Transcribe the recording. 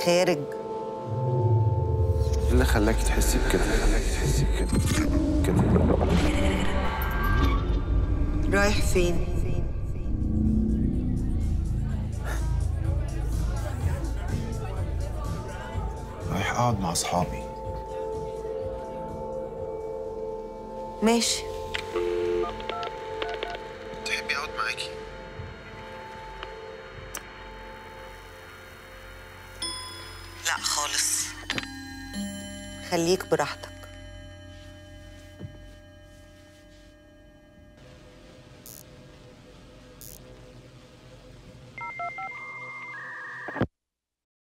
خارج ايه اللي خلاكي تحسي بكده؟ خلاكي تحسي بكده كده رايح فين رايح اقعد مع اصحابي ماشي تحبي اقعد معاكي؟ لا خالص خليك براحتك